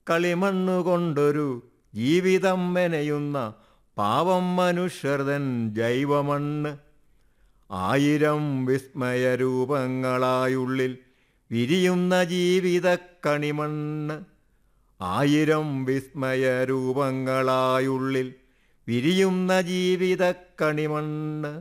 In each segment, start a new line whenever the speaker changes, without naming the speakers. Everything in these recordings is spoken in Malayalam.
കളിമണ്ണുകൊണ്ടൊരു ജീവിതം മെനയുന്ന പാവം മനുഷ്യർതൻ ജൈവമണ്ണ് ആയിരം വിസ്മയരൂപങ്ങളായുള്ളിൽ വിരിയുന്ന ജീവിത കണിമണ്ണ് ആയിരം വിസ്മയരൂപങ്ങളായുള്ളിൽ വിരിയുന്ന ജീവിത കണിമണ്ണ്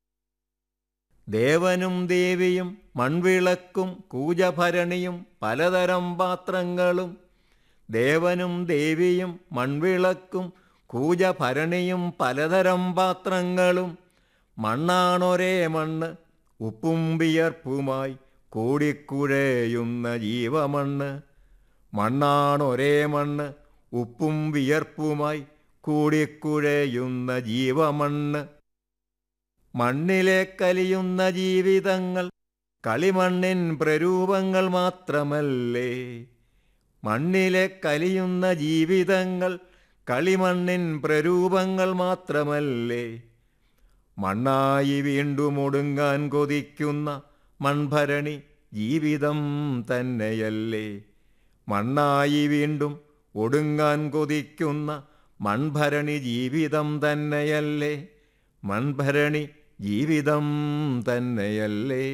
ദേവനും ദേവിയും മൺവിളക്കും കൂജഭരണിയും പലതരം പാത്രങ്ങളും ദേവനും ദേവിയും മൺവിളക്കും കൂജഭരണിയും പലതരം പാത്രങ്ങളും മണ്ണാണൊരേ മണ്ണ് ഉപ്പും വിയർപ്പുമായി കൂടിക്കുഴയുന്ന ജീവമണ്ണ് മണ്ണാണൊരേ മണ്ണ് ഉപ്പും വിയർപ്പുമായി കൂടിക്കുഴയുന്ന ജീവമണ്ണ് മണ്ണിലെ കലിയുന്ന ജീവിതങ്ങൾ കളിമണ്ണിൻ പ്രരൂപങ്ങൾ മാത്രമല്ലേ മണ്ണിലെ കലിയുന്ന ജീവിതങ്ങൾ കളിമണ്ണിൻ പ്രരൂപങ്ങൾ മാത്രമല്ലേ മണ്ണായി വീണ്ടും ഒടുങ്ങാൻ കൊതിക്കുന്ന മൺഭരണി ജീവിതം തന്നെയല്ലേ മണ്ണായി വീണ്ടും ഒടുങ്ങാൻ കൊതിക്കുന്ന മൺഭരണി ജീവിതം തന്നെയല്ലേ മൺഭരണി ജീവിതം തന്നെയല്ലേ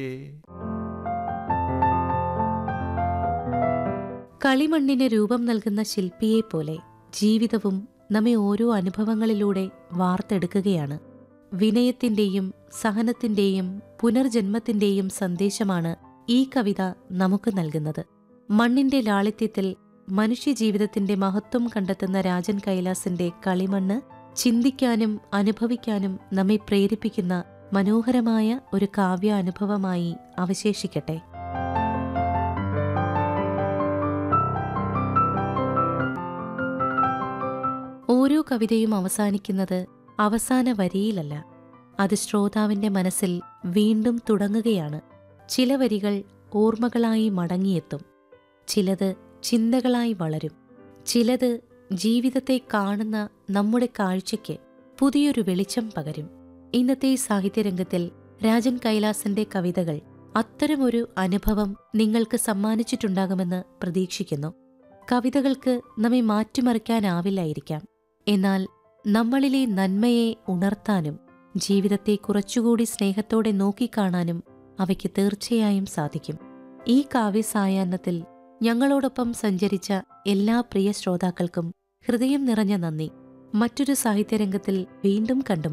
കളിമണ്ണിന് രൂപം നൽകുന്ന ശില്പിയെപ്പോലെ ജീവിതവും നമ്മെ ഓരോ അനുഭവങ്ങളിലൂടെ വാർത്തെടുക്കുകയാണ് വിനയത്തിന്റെയും സഹനത്തിന്റെയും പുനർജന്മത്തിന്റെയും സന്ദേശമാണ് ഈ കവിത നമുക്ക് നൽകുന്നത് മണ്ണിന്റെ ലാളിത്യത്തിൽ മനുഷ്യജീവിതത്തിന്റെ മഹത്വം കണ്ടെത്തുന്ന രാജൻ കൈലാസിന്റെ കളിമണ്ണ് ചിന്തിക്കാനും അനുഭവിക്കാനും നമ്മെ പ്രേരിപ്പിക്കുന്ന മനോഹരമായ ഒരു കാവ്യാനുഭവമായി അവശേഷിക്കട്ടെ ഓരോ കവിതയും അവസാനിക്കുന്നത് അവസാന വരിയിലല്ല അത് ശ്രോതാവിന്റെ മനസ്സിൽ വീണ്ടും തുടങ്ങുകയാണ് ചില വരികൾ ഓർമ്മകളായി മടങ്ങിയെത്തും ചിലത് ചിന്തകളായി വളരും ചിലത് ജീവിതത്തെ കാണുന്ന നമ്മുടെ കാഴ്ചയ്ക്ക് പുതിയൊരു വെളിച്ചം പകരും ഇന്നത്തെ സാഹിത്യരംഗത്തിൽ രാജൻ കൈലാസന്റെ കവിതകൾ അത്തരമൊരു അനുഭവം നിങ്ങൾക്ക് സമ്മാനിച്ചിട്ടുണ്ടാകുമെന്ന് പ്രതീക്ഷിക്കുന്നു കവിതകൾക്ക് നമ്മെ മാറ്റിമറിക്കാനാവില്ലായിരിക്കാം എന്നാൽ നമ്മളിലെ നന്മയെ ഉണർത്താനും ജീവിതത്തെ കുറച്ചുകൂടി സ്നേഹത്തോടെ നോക്കിക്കാണാനും അവയ്ക്ക് തീർച്ചയായും സാധിക്കും ഈ കാവ്യസായാഹ്നത്തിൽ ഞങ്ങളോടൊപ്പം സഞ്ചരിച്ച എല്ലാ പ്രിയ ശ്രോതാക്കൾക്കും ഹൃദയം നിറഞ്ഞ നന്ദി മറ്റൊരു സാഹിത്യരംഗത്തിൽ വീണ്ടും കണ്ടുമുട്ടാം